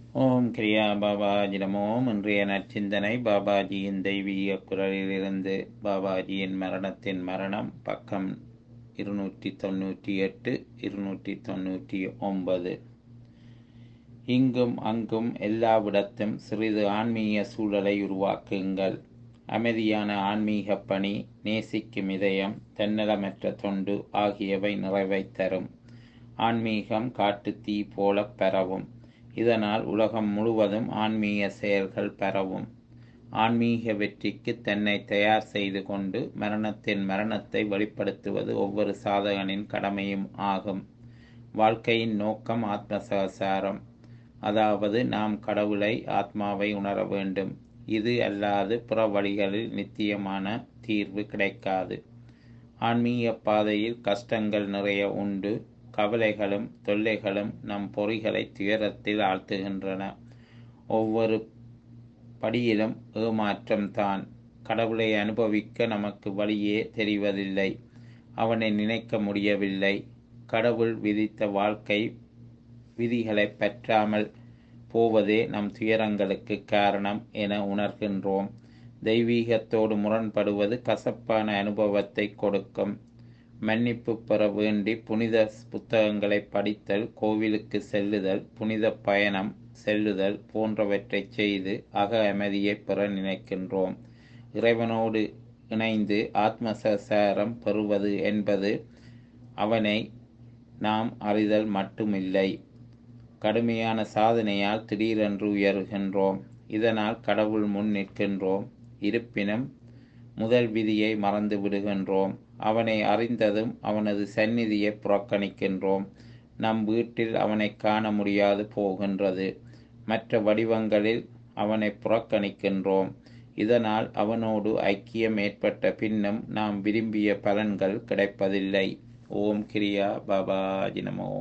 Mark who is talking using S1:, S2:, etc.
S1: ஓம் கிரியா பாபாஜி நமோம் இன்றைய நற்சிந்தனை பாபாஜியின் தெய்வீக குரலிலிருந்து பாபாஜியின் மரணத்தின் மரணம் பக்கம் இருநூற்றி தொண்ணூற்றி எட்டு இருநூற்றி தொண்ணூற்றி ஒன்பது இங்கும் அங்கும் எல்லாவிடத்தும் சிறிது ஆன்மீக சூழலை உருவாக்குங்கள் அமைதியான ஆன்மீக பணி நேசிக்கும் இதயம் தன்னலமற்ற தொண்டு ஆகியவை நிறைவைத் தரும் ஆன்மீகம் காட்டு தீ போல பரவும் இதனால் உலகம் முழுவதும் ஆன்மீக செயல்கள் பரவும் ஆன்மீக வெற்றிக்கு தன்னை தயார் செய்து கொண்டு மரணத்தின் மரணத்தை வெளிப்படுத்துவது ஒவ்வொரு சாதகனின் கடமையும் ஆகும் வாழ்க்கையின் நோக்கம் ஆத்மசகசாரம் அதாவது நாம் கடவுளை ஆத்மாவை உணர வேண்டும் இது அல்லாது புற வழிகளில் நித்தியமான தீர்வு கிடைக்காது ஆன்மீக பாதையில் கஷ்டங்கள் நிறைய உண்டு கவலைகளும் தொல்லைகளும் நம் பொறிகளை துயரத்தில் ஆழ்த்துகின்றன ஒவ்வொரு படியிலும் ஏமாற்றம்தான் கடவுளை அனுபவிக்க நமக்கு வழியே தெரிவதில்லை அவனை நினைக்க முடியவில்லை கடவுள் விதித்த வாழ்க்கை விதிகளை பற்றாமல் போவதே நம் துயரங்களுக்கு காரணம் என உணர்கின்றோம் தெய்வீகத்தோடு முரண்படுவது கசப்பான அனுபவத்தை கொடுக்கும் மன்னிப்பு பெற வேண்டி புனித புத்தகங்களை படித்தல் கோவிலுக்கு செல்லுதல் புனித பயணம் செல்லுதல் போன்றவற்றை செய்து அக அமைதியை பெற நினைக்கின்றோம் இறைவனோடு இணைந்து ஆத்மசசாரம் பெறுவது என்பது அவனை நாம் அறிதல் மட்டுமில்லை கடுமையான சாதனையால் திடீரென்று உயர்கின்றோம் இதனால் கடவுள் முன் நிற்கின்றோம் இருப்பினும் முதல் விதியை மறந்து விடுகின்றோம் அவனை அறிந்ததும் அவனது சந்நிதியை புறக்கணிக்கின்றோம் நம் வீட்டில் அவனை காண முடியாது போகின்றது மற்ற வடிவங்களில் அவனை புறக்கணிக்கின்றோம் இதனால் அவனோடு ஐக்கியம் ஏற்பட்ட பின்னும் நாம் விரும்பிய பலன்கள் கிடைப்பதில்லை ஓம் கிரியா பாபாஜி நமோ